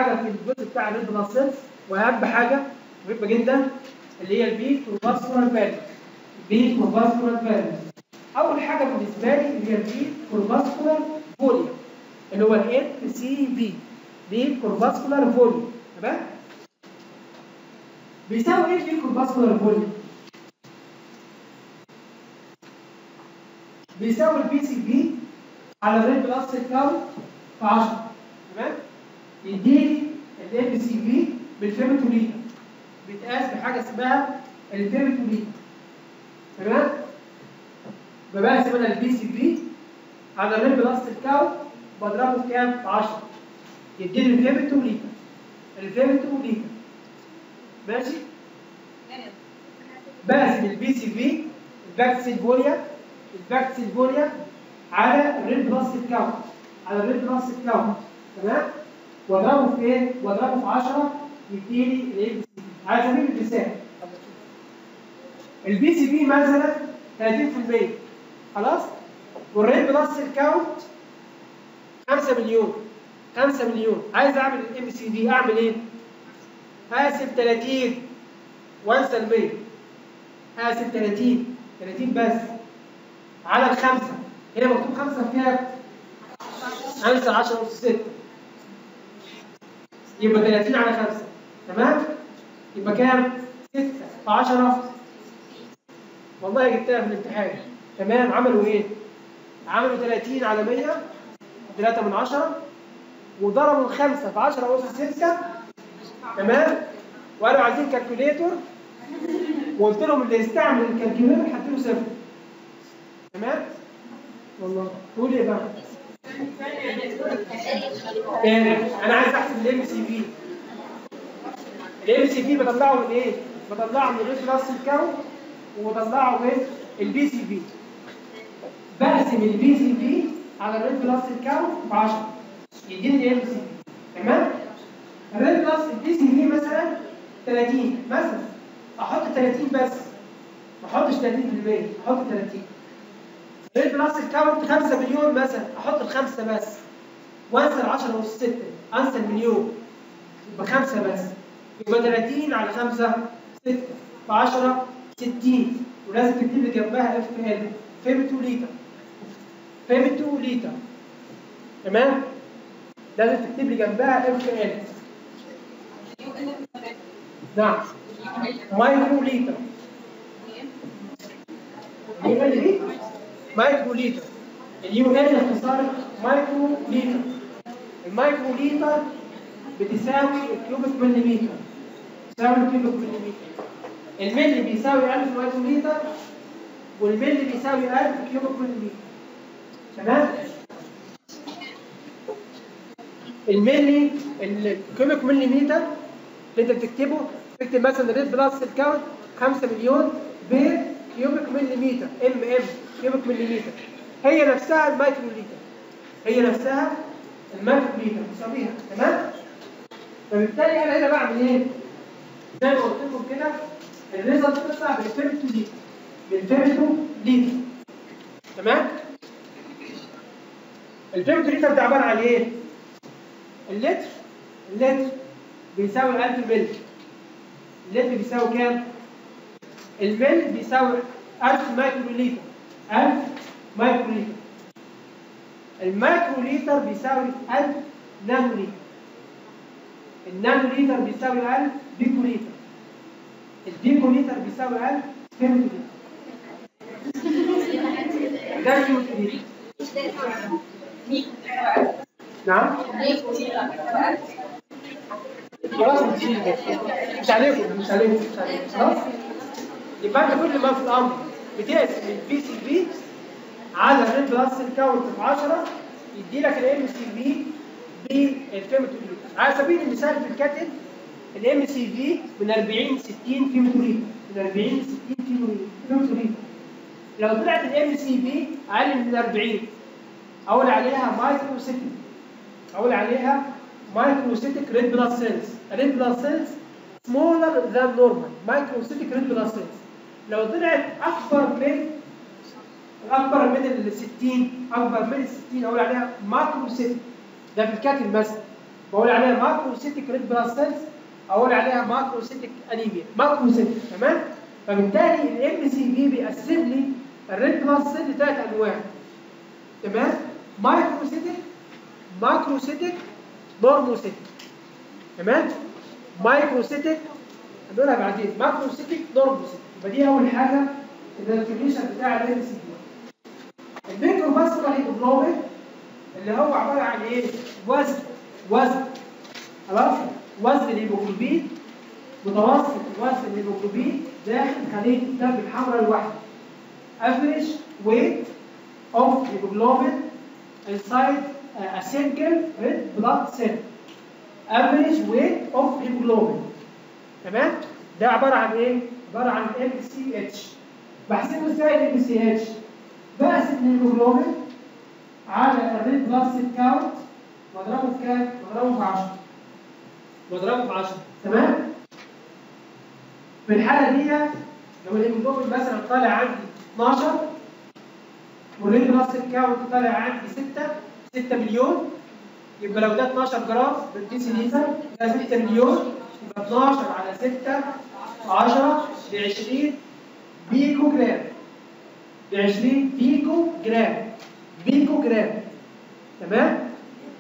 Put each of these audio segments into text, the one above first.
حاجه في الجزء بتاع الريد بلاد سيلز واهم حاجه مهمه جدا اللي هي البيت والفاسكولار فاليوز البيت والفاسكولار فاليوز اول حاجه بالنسبه لي اللي هي البيت والفاسكولار فوليوم اللي هو ال سي في بيت والفاسكولار فوليوم تمام بيساوي ايه البيت والفاسكولار فوليوم بيساوي البي سي في على الريد بلس كاونت في 10 تمام يديني الام سي في بالفيمتوليتر بيتقاس بحاجه اسمها الفيمتوليتر تمام ببقى اسمها البي سي في على الريد بلس كاونت بضربه في كام؟ في 10 يديني الفيمتوليتر الفيمتوليتر ماشي بقسم البي سي في الباكسيل فوليا الباكسيل فوليا على الريد بلس كاونت على الريد بلس كاونت تمام واضربه في ايه؟ واضربه في 10 يديني الاي بي سي في على سبيل المثال البي سي في مثلا 30% خلاص والريد بلس كاونت 5 مليون 5 مليون عايز اعمل الام سي في اعمل ايه؟ هقسم 30 وانسى ال 100 هقسم 30 30 بس على الخمسه هنا مكتوب خمسه في كام؟ انسى 10 ونص 6 يبقى 30 على 5 تمام؟ يبقى كام؟ 6 في 10 والله جبتها في الامتحان تمام عملوا ايه؟ عملوا 30 على 100 3 من 10 وضربوا الخمسه في 10 ونص 6 تمام؟ وقالوا عايزين كالكوليتور وقلت لهم اللي يستعمل الكالكوليتور هديله صفر تمام؟ والله قول ايه بقى؟ تاني انا عايز احسب الام سي في الام سي في بطلعه من ايه؟ بطلعه من الريت راس الكاونت وبطلعه من البي سي في بقسم البي سي في على الريت بلس الكاونت ب 10 يديني الام سي في تمام؟ الريت بلس البي سي في مثلا 30 مثلا احط 30 بس ما احطش 30% احط 30 الريت بلس الكاونت 5 مليون مثلا احط الخمسه بس وانسى ال 10 ونص 6 انسى المليون يبقى خمسه بس يبقى 30 على 5 6 في 10 60 ولازم تكتب لي جنبها اف ال فيمتو ليتر فيمتو ليتر تمام لازم تكتب لي جنبها اف ال نعم مايكرو ليتر اليو ال دي مايكرو ليتر اليو ال اختصار مايكرو ليتر المايكرو ليتر بتساوي الكيوبيك مليمتر تساوي الكيوبيك مليمتر الملي بيساوي 1000 مايكرو ليتر والملي بيساوي 1000 كيوبيك مليمتر تمام الملي الكيوبيك مليمتر اللي انت بتكتبه تكتب مثلا الريد بلس الكاونت 5 مليون بير كيوبيك مليمتر ام ام كيوبيك مليمتر هي نفسها المايكرو ليتر هي نفسها المايكرو ليتر بتساويها تمام فبالتالي انا هنا بعمل ايه؟ زي ما قلت لكم كده الريزلت بتطلع بالفيرتو ليتر بالفيرتو ليتر تمام؟ الفيرتو ليتر ده عباره عن ايه؟ اللتر اللتر بيساوي 1000 ملي اللتر بيساوي كام؟ المل بيساوي 1000 مايكرو لتر 1000 مايكرو لتر المايكرو لتر بيساوي 1000 نانو لتر النانو لتر بيساوي 1000 بيكو لتر البيكو لتر بيساوي 1000 فيمتو لتر ده اليوت لتر نعم خلاص بتشيل مش عليكم مش عليكم مش عليكم خلاص يبقى انت كل ما في الامر بتقسم البي سي في على الريد بلس الكاونت في 10 يدي لك الام سي في بالفيمتوليتر على سبيل المثال في الكاتل الام سي في من 40 60 فيمتوليتر من 40 60 فيمتوليتر لو طلعت الام سي في اقل من 40 اقول عليها مايكروسيتك اقول عليها مايكروسيتك ريد بلاد سيلز ريد بلاد سيلز سمولر ذان نورمال مايكروسيتك ريد بلاد سيلز لو طلعت اكبر من اكبر من ال 60 اكبر من ال 60 اقول عليها ماكروسيتك ده في الكاتل بس بقول عليها ماكروسيتك ريد بلاد سيلز اقول عليها ماكروسيتك انيميا ماكروسيتك تمام فبالتالي الام سي بي بيقسم لي الريد بلاد سيل لثلاث انواع تمام مايكروسيتك ماكروسيتك نورموسيتك تمام مايكروسيتك هنقولها بعدين ماكروسيتك نورموسيتك يبقى دي اول حاجه الديفينيشن بتاع الام سي بي الميكرو فاسكولار هيموجلوبين اللي هو عباره عن ايه؟ وزن وزن خلاص؟ وزن الهيموجلوبين متوسط وزن الهيموجلوبين داخل خليه الدم الحمراء الواحده. average weight of hemoglobin inside a single red blood cell. average weight of hemoglobin. تمام؟ ده عباره عن ايه؟ عباره عن ام سي اتش. بحسبه ازاي الام سي اتش؟ بقسم الهيموجلوبين على الريد بلاد سيل كاونت واضربه في كام؟ واضربه في 10 واضربه في 10 تمام؟ في الحالة دي لو الهيموجلوبين مثلا طالع عندي 12 والريد بلاد سيل كاونت طالع عندي 6 6 مليون يبقى لو ده 12 جرام بالديسيليتر ده 6 مليون يبقى 12 على 6 10 ب 20 بيكو جرام ب 20 بيكو جرام بيكو جرام تمام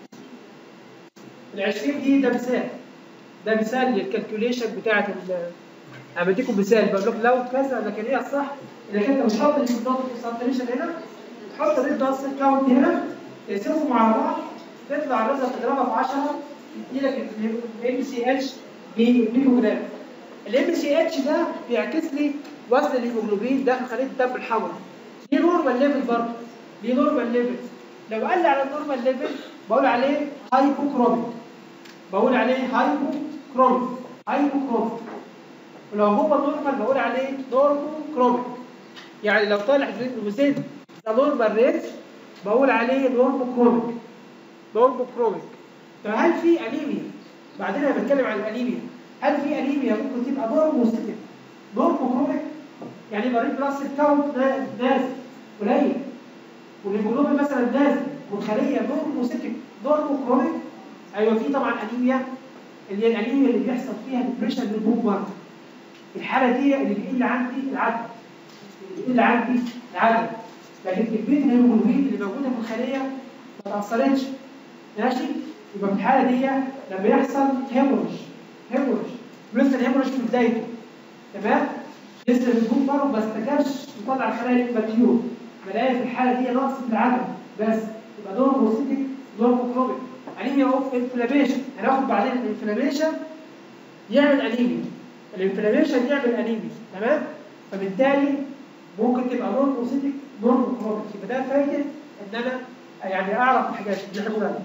ال 20 دي ده مثال ده مثال للكالكوليشن بتاعت ال انا بديكم مثال بقول لكم لو كذا لكن هي الصح انك انت مش حاطط النقطه الكونسنتريشن هنا تحط الريد بلس كاونت هنا تقسمهم على بعض تطلع الرزه تضربها في 10 يدي لك الام سي اتش بيكو جرام الام سي اتش ده بيعكس لي وزن الهيموجلوبين داخل خليه الدم الحمراء دي نورمال ليفل برضه دي نورمال ليفل لو قل على النورمال ليفل بقول عليه هايبوكروميك بقول عليه هايبوكروميك هايبوكروميك ولو هو نورمال بقول عليه نورموكروميك يعني لو طالع وزن ذا نورمال ريت بقول عليه نورموكروميك نورموكروميك طب هل في انيميا بعدين انا بتكلم عن الانيميا هل في انيميا ممكن تبقى نورموسيتيك نورموكروميك يعني يبقى الريد بلس كاونت نازل قليل والهيموجلوبين مثلا نازل والخليه نورموسيتيك نورموكروميك ايوه في طبعا انيميا اللي هي الانيميا اللي بيحصل فيها ديبريشن للبوم مارك الحاله دي اللي بيقل عندي العدد اللي بيقل عندي العدد لكن كميه الهيموجلوبين اللي موجوده في الخليه ما تاثرتش ماشي يبقى في الحاله دي لما يحصل هيمورج هيمورج لسه الهيمورج في بدايته تمام لسه البوم مارك ما استكاش يطلع الخلايا الماتيور بلاقي في الحاله دي نقص في العدد بس يبقى نورموسيتيك نورموكروميك انيميا اوف انفلاميشن هناخد بعدين الانفلاميشن يعمل انيميا الانفلاميشن يعمل انيميا تمام فبالتالي ممكن تبقى نورموسيتيك نورموكروميك يبقى ده فايده ان انا يعني اعرف الحاجات اللي احنا بنقول عليها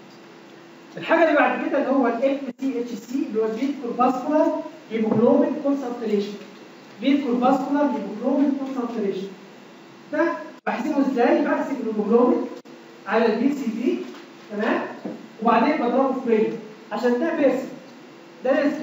الحاجه اللي بعد كده اللي هو الام سي اتش سي اللي هو البيت كورباسكولار هيموجلوبين كونسنتريشن بيت كورباسكولار هيموجلوبين كونسنتريشن ده بحسبه ازاي؟ بحسب الهيموجلوبين على البي سي في تمام؟ وبعدين بضربه في 100 عشان ده بيرسنت ده نسبة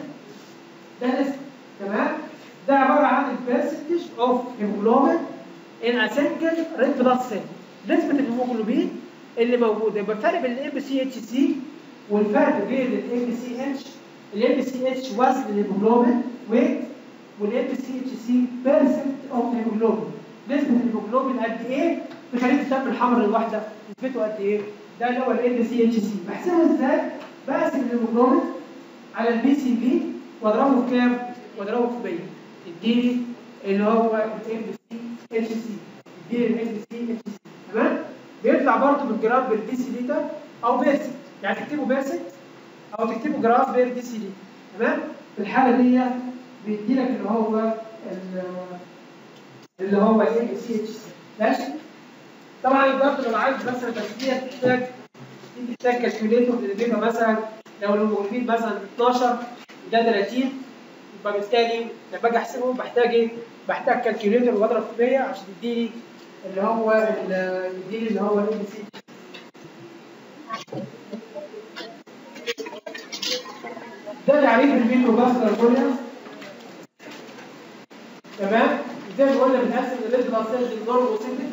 ده نسبة تمام؟ ده عبارة عن البرسنتج اوف هيموجلوبين ان ا سنجل ريد بلاد سيل نسبة الهيموجلوبين اللي موجودة يبقى الفرق بين الام سي اتش سي والفرق بين الام سي اتش الام سي اتش وزن الهيموجلوبين ويت والام سي اتش سي بيرسنت اوف هيموجلوبين نسبة الهيموجلوبين قد ايه في خلية الدم الحمراء الواحدة نسبته قد ايه؟ ده اللي هو ال سي اتش سي بحسبه ازاي؟ بقسم الهيموجلوبين على البي سي في واضربه في كام؟ واضربه في 100 يديني اللي هو الام سي اتش سي يديني الام سي اتش سي تمام؟ بيطلع برضه بالجرام بالديسي لتر او بيرسنت يعني تكتبه بيرسنت او تكتبه جرام بير ديسي لتر تمام؟ في الحالة دي بيدي لك اللي هو اللي هو الام سي اتش سي ماشي؟ طبعا برضه لو عايز مثلا تسميه تحتاج دي تحتاج كالكوليتور اللي بيبقى مثلا لو الهيموجلوبين مثلا 12 ده 30 يبقى بالتالي لما اجي احسبه بحتاج ايه؟ بحتاج كالكوليتور واضرب في 100 عشان يديني اللي هو يديني اللي هو الام سي ده تعريف الميكرو باسكولار فوليوم تمام؟ زي ما قلنا بنقسم الريد بلاد سيلز لنورموسيتك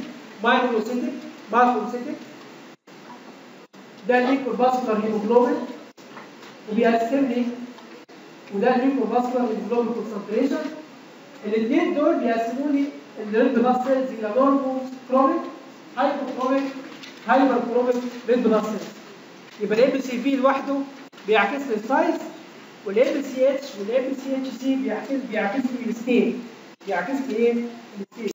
مايكروسيتك ماكروسيتك ده الميكرو باسكولار هيموجلوبين وبيقسم لي وده الليمفوفاسكولار والجلوبال كونسنتريشن الاثنين دول بيقسموا لي الريد بلاد سيلز الى نورمال كروميك هايبوكروميك هايبر كروميك ريد بلاد سيلز يبقى الام سي في لوحده بيعكس لي السايز والام سي اتش والام سي اتش سي بيعكس بيعكس لي الستيت بيعكس لي ايه؟ الستيت